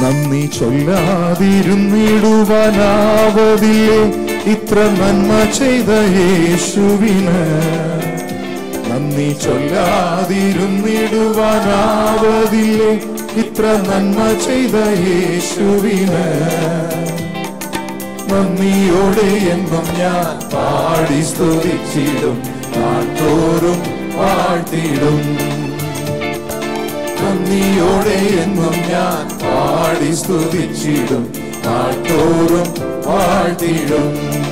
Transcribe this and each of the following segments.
നന്ദി ചൊല്ലാതിരുന്നിടുവാനാവതില്ലേ ഇത്ര നന്മ ചെയ്ത യേശുവിന് നന്ദി ചൊല്ലാതിരുന്നിടുവാനാവതില്ലേ ഇത്ര നന്മ ചെയ്ത യേശുവിന് നന്ദിയോടെ എന്നും ഞാൻ പാടി സ്തുതിച്ചിടും നാട്ടോറും പാഴ്ത്തിടും നന്ദിയോടെ എന്നും ഞാൻ പാടി സ്തുതിച്ചിടും നാട്ടോറും പാഴ്ത്തിടും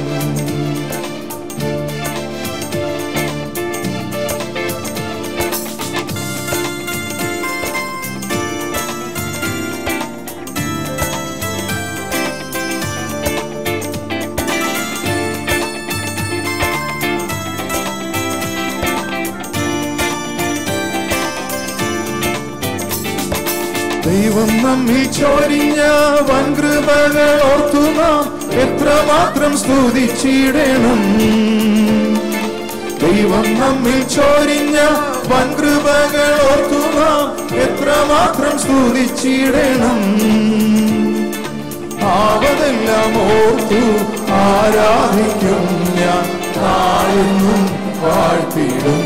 ദൈവം നമ്മിൽ ചോരിഞ്ഞ വൻകൃപകൾ ഓർത്തു നാം എത്രമാത്രം സ്തുതിച്ചിടണം ദൈവം നമ്മിൽ ചോരിഞ്ഞ വൻകൃപകൾ ഓർത്തു നാം എത്രമാത്രം സ്തുതിച്ചിടണം ആവതെല്ലാം ഓർത്തു ആരാധിക്കും ഞാൻ നാളെന്നും വാഴ്ത്തിടും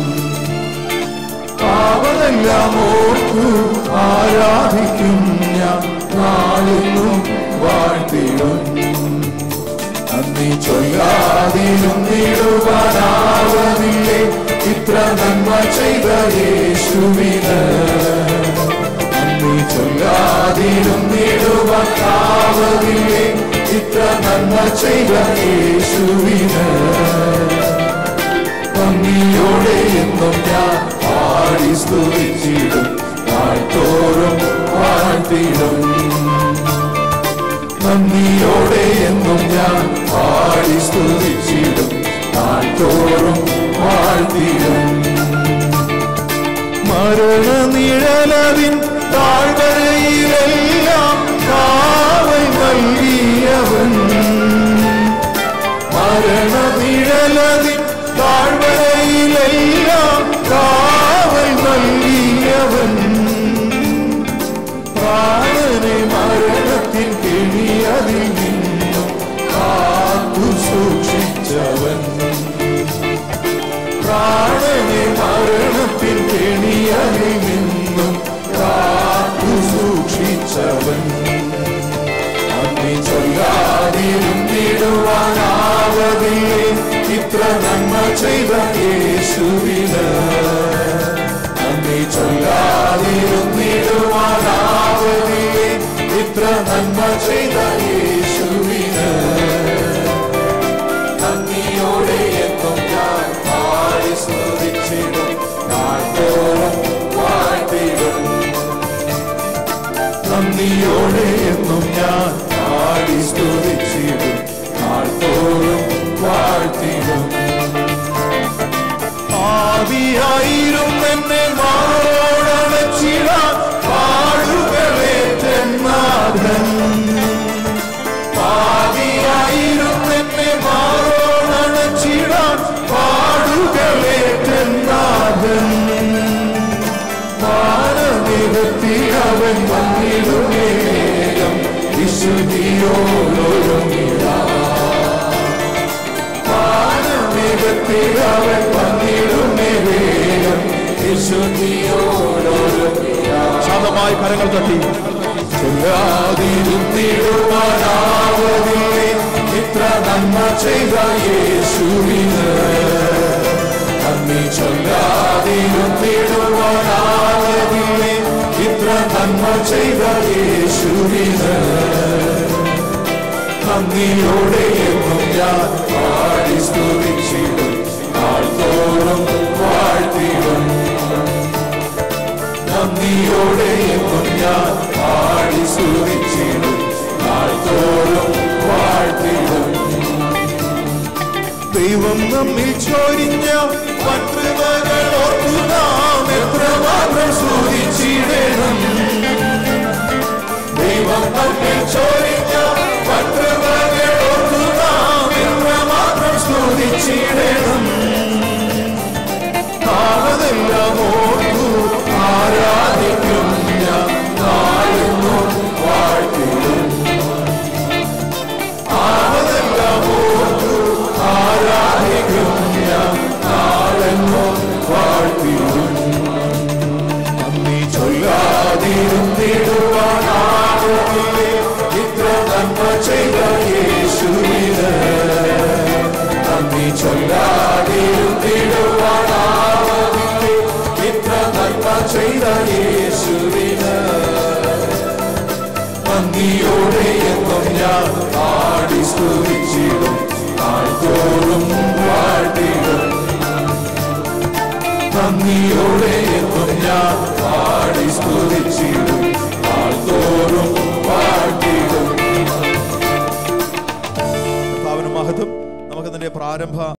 പാവതെല്ലാം ഓർത്തു ആരാധിക്കും ഞാൻ നാളിലും വാഴ്ത്തിടും നന്ദി ചൊല്ലാതിരുന്നിടുവാനാവതില്ലേ ഇത്ര നന്മ ചെയ്ത യേശുവിന് നന്ദി ചൊല്ലാതിരുന്നിടുവാനാവതില്ലേ ഇത്ര നന്മ ചെയ്ത യേശുവിന് നന്ദിയോടെ എന്നും ഞാൻ പാടി സ്തുതിച്ചിടും നാൾത്തോറും വാഴ്ത്തിടും നന്ദിയോടെ എന്നും ഞാൻ പാടി സ്തുതിച്ചിടും നാൾത്തോറും വാഴ്ത്തിടും മരണനിഴലതിൻ താഴ്വരയിലെല്ലാം കാവൽ നൽകിയവൻ മരണനിഴലതിൻ താഴ്വരയിലെല്ലാം കാവൽ നൽകിയവൻ പ്രാണനെ മരണത്തിൻ കിണിയതിൽ നിന്നും കാത്തു സൂക്ഷിച്ചവൻ പ്രാണനെ മരണത്തിൻ കെണിയതിൽ നിന്നും കാത്തു സൂക്ഷിച്ചവൻ നന്ദി ചൊല്ലാതിരുന്നിടുവാനാവതില്ലേ ഇത്ര നന്മ ചെയ്ത യേശുവിന് നന്ദി ചൊല്ലാതിരുന്നിടുവാനാവതില്ലേ ഇത്ര നന്മ ചെയ്ത യേശുവിന് നന്ദിയോടെ എന്നും ഞാൻ പാടി സ്തുതിച്ചിടും നാൾത്തോളം വാഴ്ത്തിടും നന്ദിയോടെ എന്നും ഞാൻ പാടി സ്തുതിച്ചിടും നാൾത്തോളം വാഴ്ത്തിടും ആവിയായിരും എന്നെ മാറോടച്ചിടാൻ പാടുകളേറ്റെന്നാഥൻ ആവിയായിരും എന്നെ മാറോടച്ചിടാൻ പാടുകളേറ്റെന്നാഥൻ മാനമികത്തി അവൻ വന്നിടുമേകം വിശുദ്ധിയോടൊരുങ്ങിയ മാനമികത്തി അവൻ വന്നിടുമേകം വിശുദ്ധിയോടൊരുങ്ങിയ ശാന്തമായി കരങ്ങൾ തട്ടി ചൊല്ലാതിരുന്നിടുവാനാവതില്ലേ ഇത്ര നന്മ ചെയ്ത യേശുവിന് നന്ദി ചൊല്ലാതിരുന്നിടുവാനാവതില്ലേ ഇത്ര നന്മ ചെയ്ത യേശുവിന് നന്ദിയോടെ എന്നും ഞാൻ പാടി സ്തുതിച്ചിടും നാൾത്തോറും വാഴ്ത്തിടും നന്ദിയോടെ എന്നും ഞാൻ പാടി സ്തുതിച്ചിടും നാൾത്തോറും വാഴ്ത്തിടും ദൈവം നമ്മിൽ ചോരിഞ്ഞ വൻകൃപകൾ ഓർത്തു നാം എത്രമാത്രം സ്തുതിച്ചിടണം ദൈവം നമ്മിൽ ചോരിഞ്ഞ വൻകൃപകൾ ഓർത്തു നാം എത്രമാത്രം സ്തുതിച്ചിടണം കാലതെല്ലാം ഓർത്തു ആരാധിക്കും ഞാൻ നാളെന്നും വാ നന്ദിയോടെ എന്നും ഞാൻ പാടി സ്തുതിച്ചിടും ആൾതോറും പാട്ടിടും കർത്താവിന് മഹത്വം നമുക്ക് അതിന്റെ പ്രാരംഭ